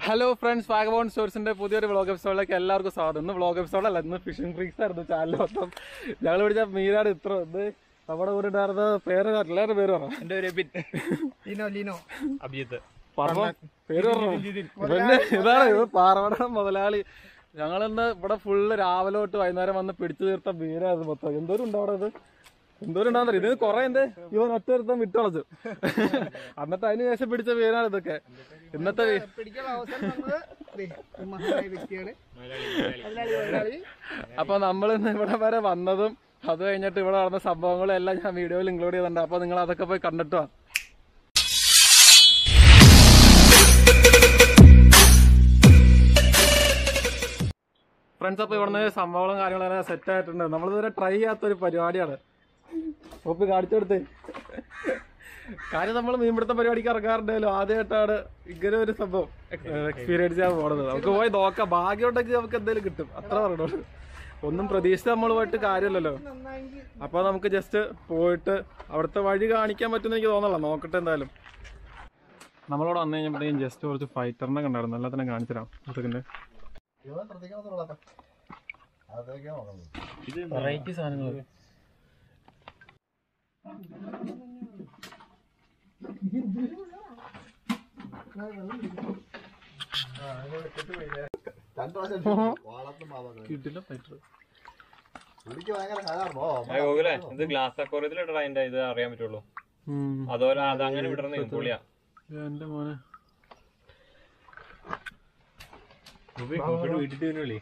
Hello friends വാഗബോൺ സ്റ്റോർസിന്റെ പുതിയൊരു vlog എപ്പിസോഡിലേക്ക് എല്ലാവർക്കും സ്വാഗതം ഇന്ന് വ്ളോഗ് എപ്പിസോഡല്ല ഇന്ന് ഫിഷിംഗ് ഫ്രീക്സ് ആയിരുന്നു ചാനൽ മൊത്തം ഞങ്ങൾ പിടിച്ച മീനാണ് ഇത്ര ഇത് നമ്മുടെ കൂടെ ഉണ്ടായിരുന്ന പേര് എല്ലാവരുടെ പേര് പറ എന്റെ ഒരു എബിൻ ലീനോ ലീനോ അഭിജിത്ത് പറഞ്ഞോ പേര് പറഞ്ഞോ ഇവന്റെ ഇതാണ് ഇത് പാറവട മുതലാളി ഞങ്ങളിന്ന് ഇവിടെ ഫുള്ള് രാവിലെ തൊട്ട് വൈകുന്നേരം വന്ന് പിടിച്ചു തീർത്ത മീനായിരുന്നു മൊത്തം എന്തോരം ഉണ്ട് അവിടെ ഇത് എന്തോരം ഉണ്ടാകുന്ന ഇത് കുറെ എന്ത് ഇവൻ ഒറ്റ ഒരുത്തം വിട്ടളച്ചു എന്നിട്ട് അതിന് ശേഷം പിടിച്ച മീനാണ് ഇതൊക്കെ ഇന്നത്തെ വീ- പിടിക്കാൻ അവസരം തന്നത് ദേ, ഈ മഹാനായ വ്യക്തിയാണ് മുതലാളി മുതലാളി അപ്പൊ നമ്മൾ ഇന്ന് ഇവിടെ വരെ വന്നതും അത് കഴിഞ്ഞിട്ട് ഇവിടെ നടന്ന സംഭവങ്ങളും എല്ലാം ഞാൻ വീഡിയോയിൽ ഇൻക്ലൂഡ് ചെയ്തിട്ടുണ്ട് അപ്പൊ നിങ്ങൾ അതൊക്കെ പോയി കണ്ടിട്ട് വാ ഫ്രണ്ട്സ് അപ്പൊ ഇവിടുന്ന് സംഭവങ്ങളും കാര്യങ്ങളും സെറ്റ് ആയിട്ടുണ്ട് നമ്മളിതുവരെ ട്രൈ ചെയ്യാത്ത ഒരു പരിപാടിയാണ് ഒപ്പ് കാണിച്ചു കൊടുത്തേ കാര്യം നമ്മൾ മീൻപിടുത്ത പരിപാടിക്ക് ഇറങ്ങാറുണ്ടല്ലോ ആദ്യമായിട്ടാണ് ഇങ്ങനെ ഒരു സംഭവം എക്സ്പീരിയൻസ് ചെയ്യാൻ പോണത് നമുക്ക് പോയി നോക്കാം ഭാഗ്യം ഉണ്ടെങ്കിൽ നമുക്ക് എന്തെങ്കിലും കിട്ടും അത്ര പറഞ്ഞോളൂ ഒന്നും പ്രതീക്ഷിച്ച് നമ്മൾ പോയിട്ട് കാര്യമില്ലല്ലോ നന്നായെങ്കിൽ അപ്പൊ നമുക്ക് ജസ്റ്റ് പോയിട്ട് അവിടുത്തെ വഴി കാണിക്കാൻ പറ്റുമെന്ന് എനിക്ക് തോന്നല്ല നോക്കട്ടെ എന്തായാലും നമ്മളോട് വന്നു കഴിഞ്ഞപ്പോഴത്തേക്കും ജസ്റ്റ് കുറച്ച് ഫൈറ്ററിനെ കണ്ടായിരുന്നു എല്ലാത്തിനും കാണിച്ചു തരാം സെക്കൻഡ് വെറൈറ്റി സാധനങ്ങൾ കിട്ടില്ല ഫൈറ്റർ ഗോകുലേ ഇത് ഗ്ലാസ് അക്കോറിയത്തിൽ ഇട്ടാ അതിന്റെ ഇത് അറിയാൻ പറ്റുള്ളൂ അതുപോലെ അത് അങ്ങനെ വിടർന്ന് പൊളിയാ എന്റെ മോനെ വീട്ടിൽ വിളി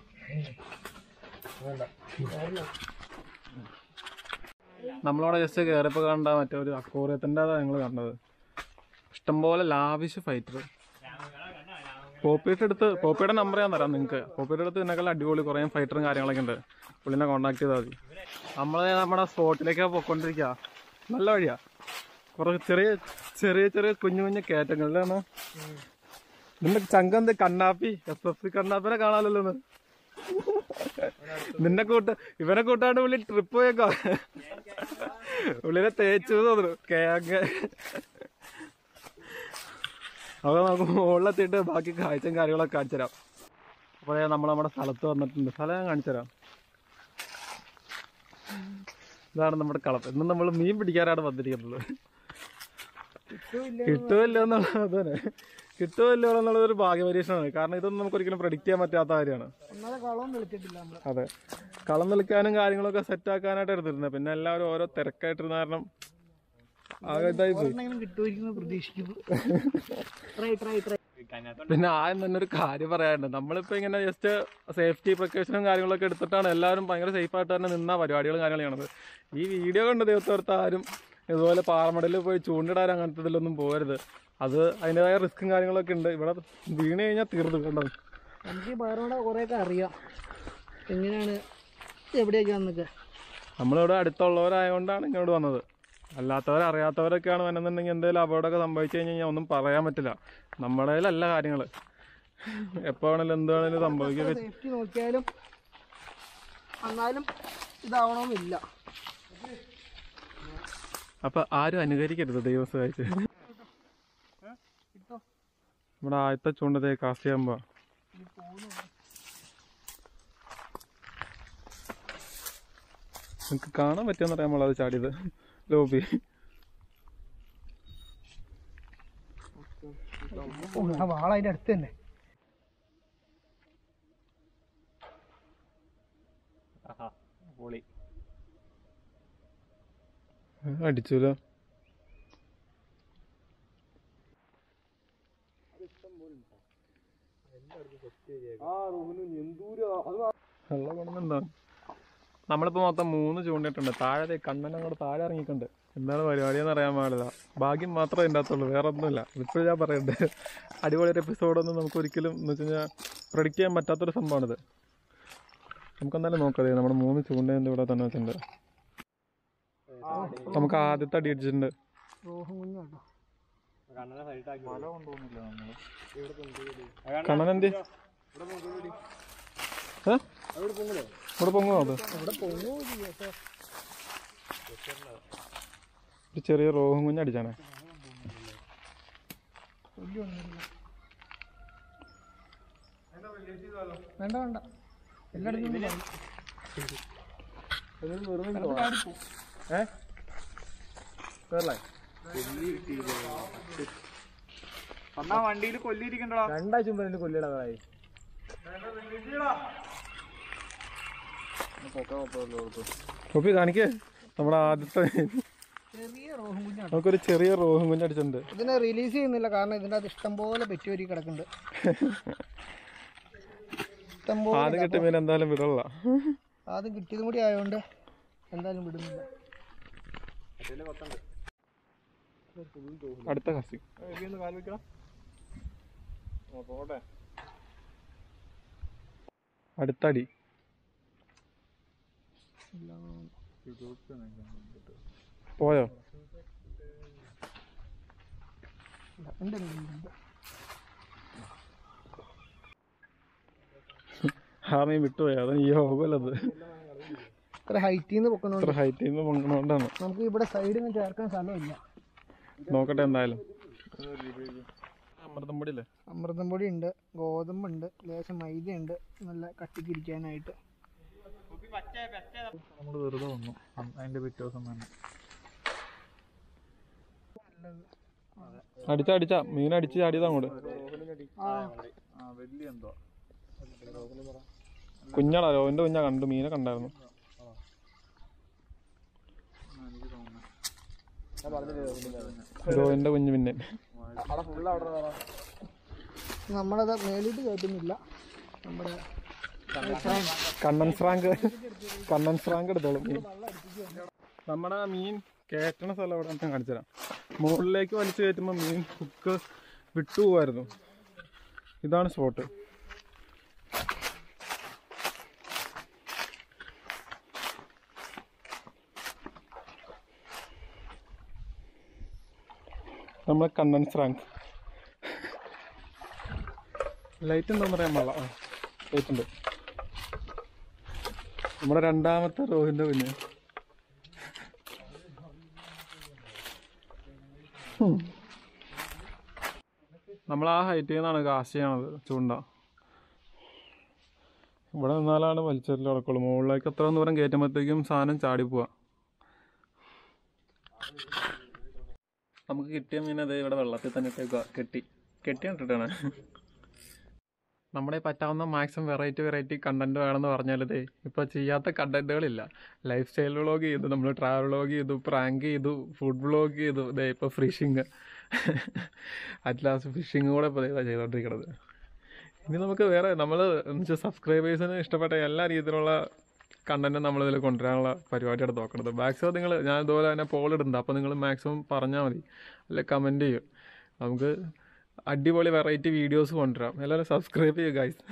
നമ്മളവിടെ ജസ്റ്റ് കയറിയപ്പോൾ കണ്ട മറ്റേ ഒരു അക്കോറിയത്തിൻ്റെ ഞങ്ങൾ കണ്ടത് ഇഷ്ടംപോലെ ലാവിഷ് ഫൈറ്റർ പോപ്പിയുടെ അടുത്ത് പോപ്പിയുടെ നമ്പർ ഞാൻ തരാം നിങ്ങൾക്ക് പോപ്പിയുടെ അടുത്ത് ഇതിനേക്കാൾ അടിപൊളി കുറേ ഫൈറ്ററും കാര്യങ്ങളൊക്കെ ഉണ്ട് പുള്ളിനെ കോൺടാക്ട് ചെയ്താൽ മതി നമ്മൾ നമ്മുടെ സ്പോട്ടിലേക്ക് പോയിക്കൊണ്ടിരിക്കുക നല്ല വഴിയാ കുറച്ച് ചെറിയ ചെറിയ ചെറിയ കുഞ്ഞു കുഞ്ഞു കയറ്റങ്ങളിലാണ് നിന്റെ ചങ്കന്ത് കണ്ണാപ്പി എസ് എഫ് സി കണ്ണാപ്പിനെ കാണാമല്ലോ ഇന്ന്. നിന്നെ കൂട്ട ഇവനെ കൂട്ടാണ്ട് പുള്ളി ട്രിപ്പ് പോയേക്കോ പുള്ളിനെ തേച്ചു തോന്നുന്നു കേങ്ങ അപ്പൊ നമുക്ക് മുകളിലെത്തിയിട്ട് ബാക്കി കാഴ്ചയും കാര്യങ്ങളൊക്കെ കാണിച്ചു തരാം അപ്പോൾ നമ്മൾ നമ്മുടെ സ്ഥലത്ത് വന്നിട്ടുണ്ട് സ്ഥലം ഞാൻ കാണിച്ചു തരാം ഇതാണ് നമ്മുടെ കളം ഇന്ന് നമ്മൾ മീൻ പിടിക്കാനാണ് വന്നിരിക്കുന്നത് കിട്ടുമല്ലോ എന്നുള്ളത് തന്നെ കിട്ടുമല്ലോ എന്നുള്ളത് ഒരു ഭാഗ്യപരീക്ഷണമാണ് കാരണം ഇതൊന്നും നമുക്ക് ഒരിക്കലും പ്രഡിക്റ്റ് ചെയ്യാൻ പറ്റാത്ത കാര്യമാണ് ഒന്നാമതെ കളവും വിളിച്ചിട്ടില്ല നമ്മള് അതെ കളം നിൽക്കാനും കാര്യങ്ങളൊക്കെ സെറ്റ് ആക്കാനായിട്ട് എടുത്തിരുന്നത് പിന്നെ എല്ലാവരും ഓരോ തിരക്കായിട്ടിരുന്ന കാരണം ആകെ ഇതായി പോയി ഒരെണ്ണെങ്കിലും കിട്ടുമായിരിക്കും പ്രതീക്ഷിക്കുന്നു ട്രൈ ട്രൈ ട്രൈ പിന്നെ ആദ്യം തന്നെ ഒരു കാര്യം പറയാനുണ്ട് നമ്മളിപ്പോ ഇങ്ങനെ ജസ്റ്റ് സേഫ്റ്റി പ്രിക്കോഷനും കാര്യങ്ങളൊക്കെ എടുത്തിട്ടാണ് എല്ലാവരും ഭയങ്കര സേഫ് ആയിട്ട് തന്നെ നിന്ന പരിപാടികളും കാര്യങ്ങളും ചെയ്യണത് ഈ വീഡിയോ കണ്ട് ദൈവത്തോർത്ത് ആരും ഇതുപോലെ പാറമടലിൽ പോയി ചൂണ്ടിടാൻ അങ്ങനത്തെ ഇതിലൊന്നും പോകരുത് അത് അതിൻ്റെതായ റിസ്ക്കും കാര്യങ്ങളൊക്കെ ഉണ്ട് ഇവിടെ വീണ് കഴിഞ്ഞാൽ തീർന്നു കണ്ടോ എനിക്ക് പാറോടെ കുറേയൊക്കെ അറിയാം എങ്ങനെയാണ് എവിടെയൊക്കെയാന്നൊക്കെ നമ്മളിവിടെ അടുത്തുള്ളവരായതുകൊണ്ടാണ് ഇങ്ങോട്ട് വന്നത് അല്ലാത്തവർ അറിയാത്തവരൊക്കെയാണ് വന്നെന്നുണ്ടെങ്കിൽ എന്തെങ്കിലും അപകടമൊക്കെ സംഭവിച്ചു കഴിഞ്ഞ് കഴിഞ്ഞാൽ ഒന്നും പറയാൻ പറ്റില്ല നമ്മുടെ കയ്യിലല്ല കാര്യങ്ങൾ എപ്പോൾ വേണേലും എന്ത് വേണേലും സംഭവിക്കുക സേഫ്റ്റി നോക്കിയാലും എന്നാലും ഇതാവണമെന്നില്ല അപ്പൊ ആരും അനുകരിക്കരുത് ദൈവം സഹായിച്ച് നമ്മുടെ ആദ്യത്തെ ചൂണ്ടതേ കാസ്റ്റ് ചെയ്യുമ്പോ നിങ്ങക്ക് കാണാൻ പറ്റുമെന്ന് അറിയാൻ അത് ചാടിയത് ലോബി ആ വാള അതിന്റെ അടുത്ത് തന്നെ പൊളി അടിച്ചൂലോ വെള്ളം കൊണ്ടുണ്ടോ നമ്മളിപ്പോ മൊത്തം മൂന്ന് ചൂണ്ടിട്ടുണ്ട് താഴെ ദേ കണ്ണൻ അങ്ങോട്ട് താഴെ ഇറങ്ങിയിട്ടുണ്ട് എന്താണ് പരിപാടി എന്ന് അറിയാൻ പാടില്ല ഭാഗ്യം മാത്രമേ ഇതിൻ്റെ അകത്തുള്ളൂ വേറെ ഒന്നുമില്ല ഇപ്പോഴും ഞാൻ പറയണ്ടേ അടിപൊളി ഒരു എപ്പിസോഡൊന്നും നമുക്ക് ഒരിക്കലും എന്ന് വെച്ച് കഴിഞ്ഞാൽ പ്രൊഡിക്റ്റ് ചെയ്യാൻ പറ്റാത്തൊരു സംഭവമാണിത് നമുക്ക് എന്തായാലും നോക്കാം ദേ നമ്മുടെ മൂന്ന് ചൂണ്ടയുണ്ട് ഇവിടെ തന്നെ വെച്ചിട്ടുണ്ട് നമുക്ക് ആദ്യത്തെ അടി അടിച്ചിട്ടുണ്ട് റോഹം കുഞ്ഞാട്ടോ കണ്ണൻ എന്ത് ഏ? ഇവിടെ പൊങ്ങോ അത് ഒരു ചെറിയ റോഹും കുഞ്ഞ് അടിച്ചാണേ വേണ്ട വേണ്ട എല്ലായിടത്തും ഏ കേറലേ അന്നാ വണ്ടിയിൽ കൊല്ലിരിക്കണ്ടടാ രണ്ടാഴ്ച മുമ്പ് എന്നെ കൊല്ലിടാതായി കോപ്പി കാണിക്കേ നമ്മുടെ ആദ്യത്തെ ചെറിയ റോഹും കുഞ്ഞാണ് നമുക്കൊരു ചെറിയ റോഹും കുഞ്ഞ് അടിച്ചിട്ടുണ്ട് ഇതിനെ റിലീസ് ചെയ്യുന്നില്ല കാരണം ഇതിന്റെ അത് ഇഷ്ടം പോലെ പെറ്റുവരി കിടക്കുന്നുണ്ട് ഇഷ്ടം പോലെ ആദ്യം കിട്ടിയ മീൻ എന്തായാലും വിടല്ല ആദ്യം കിട്ടിയതും കൂടി ആയതുകൊണ്ട് എന്തായാലും വിടുന്നില്ല അടുത്ത കസി പോട്ടെ അടുത്തടി പോയോ ഉണ്ട്, ഉണ്ട്, ഉണ്ട്, ഉണ്ട്. ആ മീൻ വിട്ടുപോയി അത് ഈ യോഗമല്ലത് ഇത്ര ഹൈറ്റിൽ നിന്ന് പൊക്കണോണ്ട് ഇത്ര ഹൈറ്റിൽ നിന്ന് പൊങ്ങണോണ്ടാണ് നമുക്ക് ഇവിടെ സൈഡിൽ നിന്ന് ചേർക്കാൻ സ്ഥലമില്ല നോക്കട്ടെ എന്തായാലും അമൃതം പൊടിയില്ലേ അമൃതം പൊടി ഉണ്ട് ഗോതമ്പുണ്ട് ലേശം മൈദ ഉണ്ട് നല്ല കട്ടിക്കിരിക്കാനായിട്ട് നമ്മൾ വെറുതെ വന്നു അതിന്റെ പിറ്റേ ദിവസം തന്നെ അടിച്ച അടിച്ച മീൻ അടിച്ച് ചാടിയതാ അങ്ങോട്ട് കുഞ്ഞാടാ രോവിന്റെ കുഞ്ഞാ കണ്ടു മീനെ കണ്ടായിരുന്നു രോവിന്റെ കുഞ്ഞ് പിന്നെ നമ്മളത് മേലിട്ട് കയറ്റുന്നില്ല നമ്മുടെ കണ്ണൻ സ്രാങ്ക് കണ്ണൻ സ്രാങ്ക് എടുത്തോളും മീൻ നമ്മുടെ മീൻ കയറ്റണ സ്ഥലം അവിടെ ഞാൻ കാണിച്ചു തരാം മുകളിലേക്ക് വലിച്ചു കയറ്റുമ്പോൾ മീൻ ഹുക്ക് വിട്ടുപോവായിരുന്നു ഇതാണ് സ്പോട്ട് നമ്മളെ കണ്ണൻ സ്രാങ്ക് ലൈറ്റ് എന്താന്ന് പറയാൻ പാടില്ല ആ ലൈറ്റ് ഉണ്ട് നമ്മുടെ രണ്ടാമത്തെ റോഹിന്റെ കുഞ്ഞ് നമ്മൾ ആ ഹൈറ്റിൽ നിന്നാണ് കാശ് ചെയ്യണത് ചൂണ്ട ഇവിടെ നിന്നാലാണ് വലിച്ചെറിൽ നടക്കുള്ളൂ മുകളിലേക്ക് എത്ര ദൂരം കയറ്റുമ്പോഴത്തേക്കും സാധനം ചാടി പോവാ നമുക്ക് കിട്ടിയ മീനത് ഇവിടെ വെള്ളത്തിൽ തന്നെ ഇട്ടേക്കുക കെട്ടി കെട്ടി കണ്ടിട്ടാണ് നമ്മുടെ പറ്റാവുന്ന മാക്സിമം വെറൈറ്റി വെറൈറ്റി കണ്ടന്റ് വേണമെന്ന് പറഞ്ഞാലതേ ഇപ്പോൾ ചെയ്യാത്ത കണ്ടന്റുകളില്ല ലൈഫ് സ്റ്റൈൽ വ്ളോഗ് ചെയ്തു നമ്മൾ ട്രാവൽ വ്ളോഗ് ചെയ്തു പ്രാങ്ക് ചെയ്തു ഫുഡ് വ്ളോഗ് ചെയ്തു ഇതേ ഇപ്പോൾ ഫിഷിങ് അറ്റ് ലാസ്റ്റ് ഫിഷിങ് കൂടെ ഇപ്പോൾ ഇതാ ചെയ്തുകൊണ്ടിരിക്കുന്നത് ഇനി നമുക്ക് വേറെ നമ്മൾ എന്നുവെച്ചാൽ സബ്സ്ക്രൈബേഴ്സിന് ഇഷ്ടപ്പെട്ട എല്ലാ രീതിയിലുള്ള കണ്ടന്റും നമ്മളിതിൽ കൊണ്ടുവരാനുള്ള പരിപാടിയാണ് നോക്കുന്നത് മാക്സിമം നിങ്ങൾ ഞാൻ ഇതുപോലെ തന്നെ പോൾ ഇടുന്നുണ്ട് അപ്പോൾ നിങ്ങൾ മാക്സിമം പറഞ്ഞാൽ മതി അല്ലെ കമൻറ്റ് ചെയ്യും നമുക്ക് അടിപൊളി വെറൈറ്റി വീഡിയോസ് കൊണ്ടുവരാം എല്ലാവരും സബ്സ്ക്രൈബ് ചെയ്യുക ഗൈസ്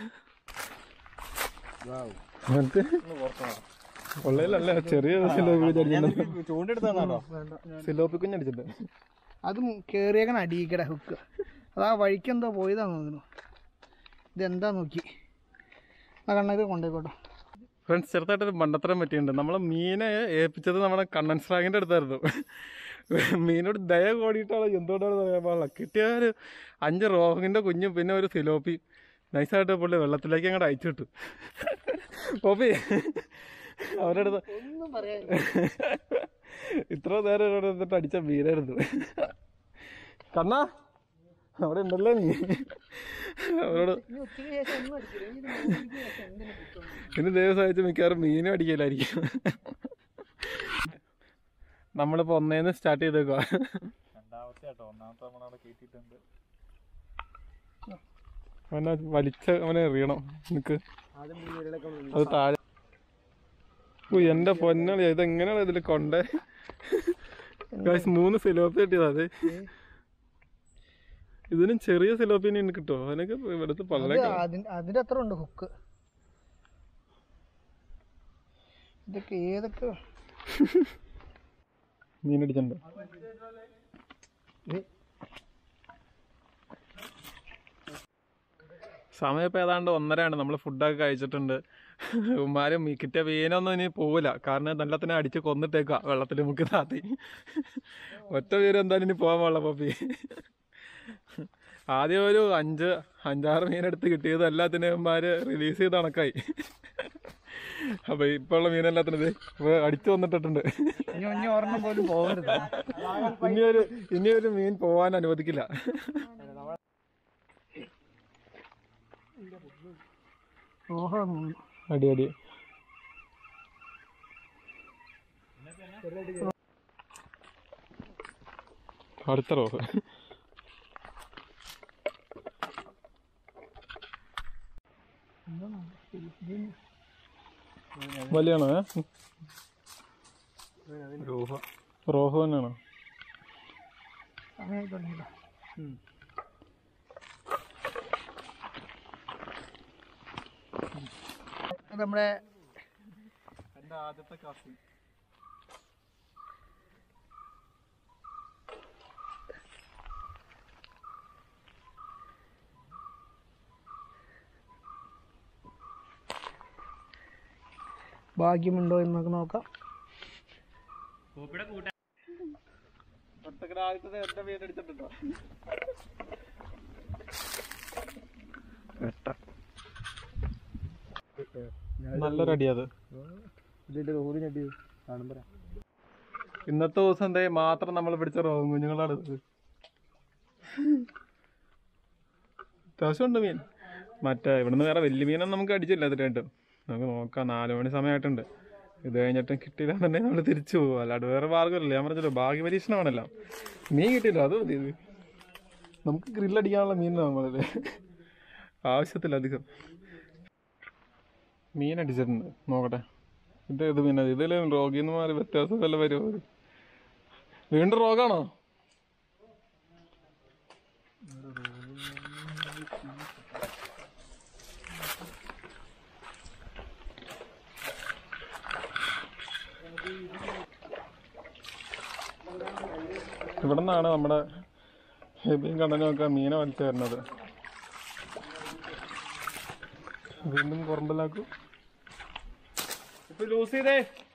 നമുക്ക് ഉള്ളതിലല്ല ചെറിയ സിലോപ്പി ചൂണ്ടെടുത്താണോ സിലോപ്പി കുഞ്ഞടിച്ചിട്ട് അതും കേറിയേക്കണ അടിയിക്കട ഹുക്ക് അത് ആ വഴിക്ക് എന്തോ പോയതാന്ന് തോന്നുന്നു ഇതെന്താ നോക്കി ആ കണ്ണൊക്കെ കൊണ്ടേക്കോട്ടോ ഫ്രണ്ട്സ് ചെറുതായിട്ടൊരു മണ്ടത്തരം പറ്റിയിട്ടുണ്ട് നമ്മളെ മീനെ ഏൽപ്പിച്ചത് നമ്മുടെ കണ്ണൻ സ്രാഗിൻ്റെ അടുത്തായിരുന്നു മീനോട് ദയ കൂടിയിട്ടാണ് എന്തുകൊണ്ടാണ് പറയാൻ പാടില്ല കിട്ടിയ ഒരു അഞ്ച് റോഹിൻ്റെ കുഞ്ഞും പിന്നെ ഒരു സിലോപ്പി നൈസായിട്ട് പുള്ളി വെള്ളത്തിലേക്ക് അങ്ങോട്ട് അയച്ചു വിട്ടു പോപ്പി അവരുടെ അടുത്ത് ഒന്നും പറയാൻ ഇത്ര നേരം ഇവിടെ നിന്നിട്ട് അടിച്ച മീനായിരുന്നു കണ്ണാ അവിടെ ഉണ്ടല്ലോ നീ അവരോട് ഇനി ഉച്ചയ്ക്ക് ശേഷം ഒന്നും അടിക്കില്ല ഇനി ഇത് മൂന്ന് മണിക്ക് ശേഷം എന്തിനാ കിട്ടും ഇനി ദൈവം സഹായിച്ച് മിക്കവാറും മീനും അടിക്കലായിരിക്കും നമ്മളിപ്പോ ഒന്നേന്ന് സ്റ്റാർട്ട് ചെയ്തേക്കുക രണ്ടാമത്തെ കേട്ടോ ഒന്നാമത്തെ നമ്മളവിടെ കയറ്റിയിട്ടുണ്ട് അവനെ വലിച്ച അവനെ എറിയണം നിനക്ക് അത് താഴെ ഓ എന്റെ പൊന്നളി ഇതെങ്ങനെയാണ് ഇതിൽ കൊണ്ടേ Guys, മൂന്ന് സിലോപ്പി കിട്ടിയതാ അത് ഇതിനും ചെറിയ സിലോപ്പിനെ എനിക്ക് കിട്ടുമോ അതിനൊക്കെ ഇവിടുത്തെ അത് പള്ളേ അതിന് അതിന്റെ അത്ര ഉണ്ട് ഹുക്ക് ഇതൊക്കെ ഏതൊക്കെ മീനടിച്ചിട്ടുണ്ട് ഇത് സമയം ഇപ്പം ഏതാണ്ട് ഒന്നരയാണ് നമ്മൾ ഫുഡൊക്കെ കഴിച്ചിട്ടുണ്ട് ഉമ്മാരും ഈ കിട്ടിയ മീനൊന്നും ഇനി പോവില്ല കാരണം നല്ലത്തിനെ അടിച്ച് കൊന്നിട്ടേക്കുക വെള്ളത്തിൽ മുക്കി താത്തി ഒറ്റ പേര് എന്തായാലും ഇനി പോകാൻ പാടില്ല പപ്പി ആദ്യം ഒരു അഞ്ച് അഞ്ചാറ് മീനെടുത്ത് കിട്ടിയത് എല്ലാത്തിനുമാര് റിലീസ് ചെയ്ത് കണക്കായി അപ്പൊ ഇപ്പൊ ഉള്ള മീനെല്ലാത്തിനും ദേ ഇപ്പൊ അടിച്ചു വന്നിട്ടുണ്ട് ഇനി ഇനി ഒരെണ്ണം പോലും പോകരുത് ഇനിയൊരു ഇനിയൊരു മീൻ പോവാൻ അനുവദിക്കില്ല ഓഹോ അടി അടി അടുത്ത റോഹ് വലിയാണോ ഏ? റോഹ് തന്നെയാണോ സമയമായി തുടങ്ങിയില്ല അത് നമ്മുടെ എന്റെ ആദ്യത്തെ കാസ്റ്റ് ഭാഗ്യമുണ്ടോ എന്ന് നമുക്ക് നോക്കാം ഒറ്റക്കടാദ്യത്തെ എന്റെ മീൻ അടിച്ചിട്ടുണ്ടോ നല്ലൊരു അടി അത് ഇന്നത്തെ ദിവസം എന്തേ മാത്രം നമ്മൾ പിടിച്ച റോങ് കുഞ്ഞുങ്ങളാണ് ഇത്. അത്യാവശ്യമുണ്ട് മീൻ മറ്റേ ഇവിടുന്ന് വേറെ വലിയ മീനൊന്നും നമുക്ക് അടിച്ചില്ല ഇതിലായിട്ടും നമുക്ക് നോക്കാം നാല് മണി സമയമായിട്ടുണ്ട് ഇത് കഴിഞ്ഞിട്ടും കിട്ടിയില്ല എന്നുണ്ടെങ്കിൽ നമ്മൾ തിരിച്ചു പോകും അല്ലാണ്ട് വേറെ മാർഗ്ഗമില്ല ഞാൻ പറഞ്ഞല്ലോ ഭാഗ്യ പരീക്ഷണമാണല്ലോ മീൻ കിട്ടിയില്ല അത് മതി ഇത് നമുക്ക് ഗ്രില്ലടിക്കാനുള്ള മീൻ നമ്മളല്ലേ ആവശ്യത്തിലധികം മീൻ അടിച്ചിട്ടുണ്ട് നോക്കട്ടെ ഇത് ഇത് പിന്നെ ഇതിൽ രോഗിന്ന് മാറി വ്യത്യാസം വല്ല വരുമോ വീണ്ടും രോഗാണോ ഇവിടെ നിന്നാണ് നമ്മുടെ ഹെബിയും കണ്ണനൊക്കെ മീനെ വലിച്ചു തരുന്നത് വീണ്ടും കുറമ്പലാക്കും ഇപ്പൊ ലൂസ് ചെയ്തേ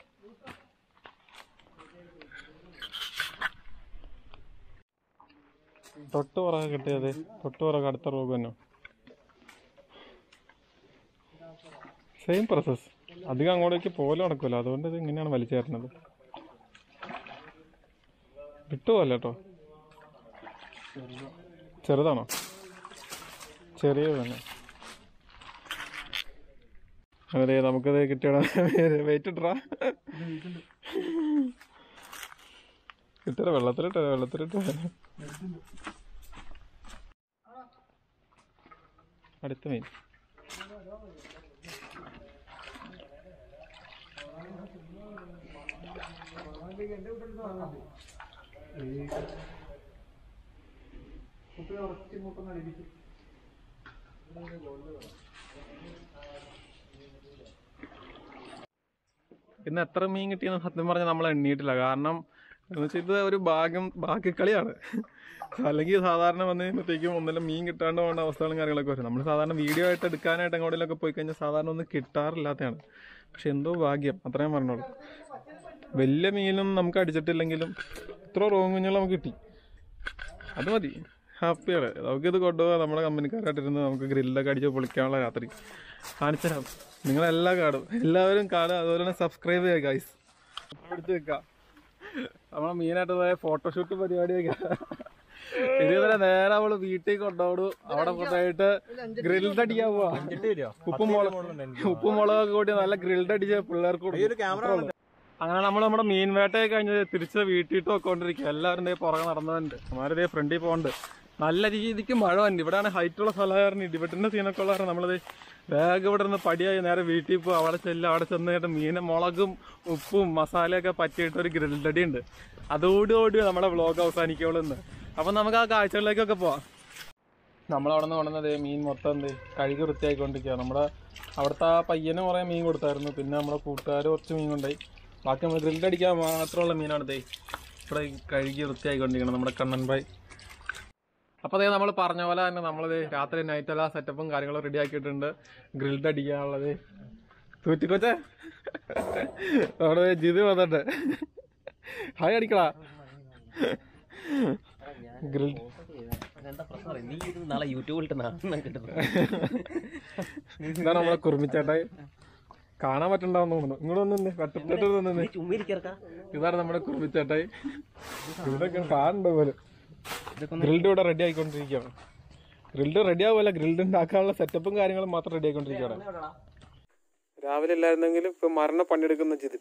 തൊട്ട് പുറകെ കിട്ടിയത് തൊട്ട് പുറകെ അടുത്ത റോഗ് തന്നെ സെയിം പ്രോസസ് അധികം അങ്ങോട്ടേക്ക് പോലെ നടക്കൂല അതുകൊണ്ട് ഇത് ഇങ്ങനെയാണ് വലിച്ചു തരുന്നത് വിട്ടുപോലെ കേട്ടോ ചെറുതാണോ ചെറിയ തന്നെ അതെ നമുക്കത് കിട്ടിയടാ വെയിറ്റ് ഇട്ടറാ കിട്ടിയ വെള്ളത്തിലിട്ട വെള്ളത്തിലിട്ട അടുത്ത മീൻ ഇന്ന് എത്ര മീൻ കിട്ടിയെന്ന് സത്യം പറഞ്ഞാൽ നമ്മൾ എണ്ണിയിട്ടില്ല കാരണം എന്ന് വെച്ചാൽ ഇത് ഒരു ഭാഗ്യം ഭാഗ്യക്കളിയാണ് അല്ലെങ്കിൽ സാധാരണ വന്ന് കഴിയുമ്പോഴത്തേക്കും ഒന്നെല്ലാം മീൻ കിട്ടാണ്ട് പോകുന്ന അവസ്ഥകളും കാര്യങ്ങളൊക്കെ വരും നമ്മൾ സാധാരണ വീഡിയോ ആയിട്ട് എടുക്കാനായിട്ട് എങ്ങോട്ടേലൊക്കെ പോയി കഴിഞ്ഞാൽ സാധാരണ ഒന്നും കിട്ടാറില്ലാത്തതാണ് പക്ഷെ എന്തോ ഭാഗ്യം അത്രയും പറഞ്ഞോളൂ വലിയ മീനും നമുക്ക് അടിച്ചിട്ടില്ലെങ്കിലും ഇത്ര റോങ് കുഞ്ഞുങ്ങൾ നമുക്ക് കിട്ടി അത് മതി ഹാപ്പിയാണ് നമുക്കിത് കൊണ്ടുപോകാം നമ്മുടെ കമ്പനിക്കാരായിട്ടിരുന്ന് നമുക്ക് ഗ്രില്ലൊക്കെ അടിച്ച് പൊളിക്കാനുള്ള രാത്രി കാണിച്ചു തരാം നിങ്ങളെല്ലാം കാണും എല്ലാവരും കാണുക അതുപോലെ തന്നെ സബ്സ്ക്രൈബ് ചെയ്യുക ഗൈസ് പിടിച്ച് വെക്കാം നമ്മളെ മെയിനായിട്ട് പോയ ഫോട്ടോഷൂട്ട് പരിപാടിയൊക്കെ ഇതുവരെ നേരെ അവള് വീട്ടിൽ കൊണ്ടുപോകും അവിടെ കൊണ്ടുപോയിട്ട് ഗ്രിൽഡ് അടിക്കാൻ പോവാ ഉപ്പും മുളക് ഉപ്പും മുളകൊക്കെ കൂട്ടി നല്ല ഗ്രിൽഡ് അടിച്ച് പിള്ളേർക്ക് കൊടുക്കും അങ്ങനെ നമ്മൾ നമ്മുടെ മീൻ വേട്ടയൊക്കെ കഴിഞ്ഞ് തിരിച്ച് വീട്ടിട്ട് പോയിക്കൊണ്ടിരിക്കുക എല്ലാവരും ദേ പുറകെ നടന്നതുണ്ട് അമാരെ ഫ്രണ്ടിൽ പോകുന്നുണ്ട് നല്ല രീതിക്ക് മഴ വന്നു ഇവിടെയാണ് ഹൈറ്റുള്ള സ്ഥലമായിരുന്നു ഇടിവെട്ടിന്റെ സീനൊക്കെ ഉള്ള കാരണം നമ്മളത് വേഗം ഇവിടെ നിന്ന് പടിയായി നേരെ വീട്ടിൽ പോകും അവിടെ ചെല്ലും അവിടെ ചെന്ന് കഴിഞ്ഞിട്ട് മീനെ മുളകും ഉപ്പും മസാലയൊക്കെ പറ്റിയിട്ട് ഒരു ഗ്രിൽഡടി ഉണ്ട് അതോടുകൂടി നമ്മുടെ വ്ളോഗ് അവസാനിക്കുള്ളൂ ഇന്ന് അപ്പം നമുക്ക് ആ കാഴ്ചകളിലേക്കൊക്കെ പോവാം നമ്മളവിടെ നിന്ന് കൊണ്ടുവന്നത് മീൻ മൊത്തം എന്ത് കഴുകി വൃത്തിയായിക്കൊണ്ടിരിക്കുക നമ്മുടെ അവിടുത്തെ ആ പയ്യന് കുറേ മീൻ കൊടുത്തായിരുന്നു പിന്നെ നമ്മുടെ കൂട്ടുകാർ കുറച്ച് മീൻ കൊണ്ടുപോയി ബാക്കി നമ്മൾ ഗ്രില്ലടിക്കാൻ മാത്രമുള്ള മീനാണ് ദേ ഇവിടെ കഴുകി വൃത്തിയായിക്കൊണ്ടിരിക്കണം നമ്മുടെ കണ്ണൻ ബായ് അപ്പോൾ അതേ നമ്മൾ പറഞ്ഞ പോലെ തന്നെ നമ്മളത് രാത്രി നൈറ്റ് എല്ലാ സെറ്റപ്പും കാര്യങ്ങളും റെഡി ആക്കിയിട്ടുണ്ട് ഗ്രിൽഡ് അടിക്കാനുള്ളത് തൂറ്റിക്കൊച്ചേ അവിടെ ജിത് വന്നിട്ട് ഹായ് അടിക്കടാ ഗ്രിൽ എന്താ പ്രശ്നം അറിയോ? നീ ഇത് നാളെ യൂട്യൂബിലിട്ട് നാണം കിട്ടുന്നു ഇതാണ് നമ്മളെ കുറുമിച്ചേട്ടായി കാണാൻ പറ്റണ്ടാവും തോന്നുന്നു ഇങ്ങോട്ട് വന്നു കട്ടപ്പെട്ട് നിന്ന് ചുമ്മിരിക്കറക്ക ഇതാണ് നമ്മുടെ കുറുമിച്ചേട്ടായി ഇതൊക്കെ കാണണ്ട പോലെ ഗ്രിൽഡ് ഇവിടെ റെഡി ആയിക്കൊണ്ടിരിക്കുകയാണ് ഗ്രിൽഡ് റെഡി ആവുമല്ല ഗ്രിൽഡ് ഉണ്ടാക്കാനുള്ള സെറ്റപ്പും കാര്യങ്ങളും മാത്രം റെഡി ആയിക്കൊണ്ടിരിക്കുകയാണ് രാവിലെ ഇല്ലായിരുന്നെങ്കിലും ഇപ്പൊ മരണ പണിയെടുക്കുന്ന ജിതിൻ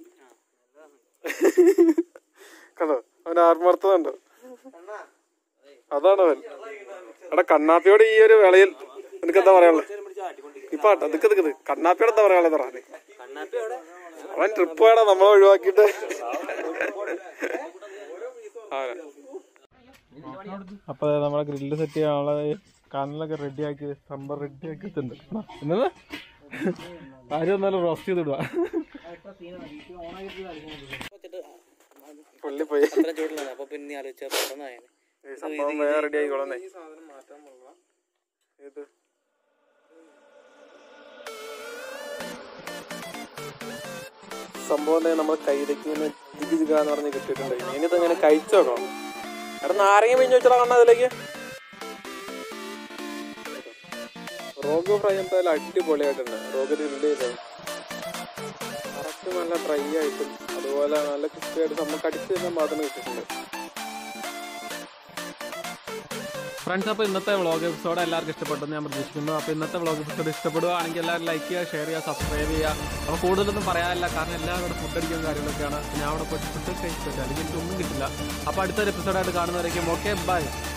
കണ്ടോ അവൻ ആത്മാർത്ഥതുണ്ടോ അതാണ് അവൻ എടാ കണ്ണാപ്പിയോട് ഈ ഒരു വേളയിൽ നിനക്ക് എന്താ പറയാനുള്ളത് ഇപ്പൊ നിക്ക് നിക്ക് നിക്ക്. കണ്ണാപ്പിയോട് എന്താ പറയാനുള്ളത് പറ നീ. അവൻ ട്രിപ്പ് പോയടാ നമ്മളെ ഒഴിവാക്കിയിട്ട് അവനെ. അപ്പൊ നമ്മളെ ഗ്രില്ല് സെറ്റ് ചെയ്യാനുള്ള കനലൊക്കെ റെഡി ആക്കി സംഭവം റെഡി ആക്കി വെച്ചിട്ടുണ്ട് എന്നത് ആരും എന്നാലും റോസ്റ്റ് ചെയ്തിടുക പുള്ളി പോയി അപ്പൊ പിന്നെ ആലോചിച്ചാൽ പെട്ടെന്നായാണ് ഈ സംഭവം വേറെ റെഡി ആയിക്കോളന്നേ ഇത് സംഭവം തന്നെ നമ്മൾ കയ്യിലേക്ക് ഇങ്ങനെ ജിഗി ജിഗ എന്ന് പറഞ്ഞ് കിട്ടിയിട്ടുണ്ട് ഇനി ഇത് ഇങ്ങനെ കഴിച്ചു നോക്കണം എടാ നാരങ്ങ പിഞ്ഞു വെച്ചാൽ കാണാൻ അതിലേക്ക് റോഗോ ഫ്രൈ എന്തായാലും അടിപൊളിയായിട്ടുണ്ട് റോഗോ ഗ്രില്ല് ചെയ്തത് കറക്റ്റ് നല്ല ഡ്രൈ ആയിട്ടും അതുപോലെ നല്ല ക്രിസ്പി ആയിട്ട് നമുക്ക് അടിച്ച് തന്നെ മാത്രം കിട്ടിയിട്ടുണ്ട് ഫ്രണ്ട്സ് അപ്പോൾ ഇന്നത്തെ വ്ളോഗ് എപ്പിസോഡ് എല്ലാവർക്കും ഇഷ്ടപ്പെട്ടെന്ന് ഞാൻ പ്രതീക്ഷിക്കുന്നു അപ്പോൾ ഇന്നത്തെ വ്ളോഗ് എപ്പിസോഡ് ഇഷ്ടപ്പെടുകയാണെങ്കിൽ എല്ലാവരും ലൈക്ക് ചെയ്യുക ഷെയർ ചെയ്യുക സബ്സ്ക്രൈബ് ചെയ്യുക അപ്പോൾ കൂടുതലൊന്നും പറയാനില്ല കാരണം എല്ലാവരും ഇവിടെ ഫുഡ് അടിക്കുന്ന കാര്യങ്ങളൊക്കെയാണ് ഞാൻ അവിടെ പോയിട്ട് ഫുഡ് കഴിച്ചിട്ടില്ല അല്ലെങ്കിൽ എനിക്കൊന്നും കിട്ടില്ല അപ്പോൾ അടുത്തൊരു എപ്പിസോഡായിട്ട് കാണുന്നവരേക്കും ഓക്കെ ബൈ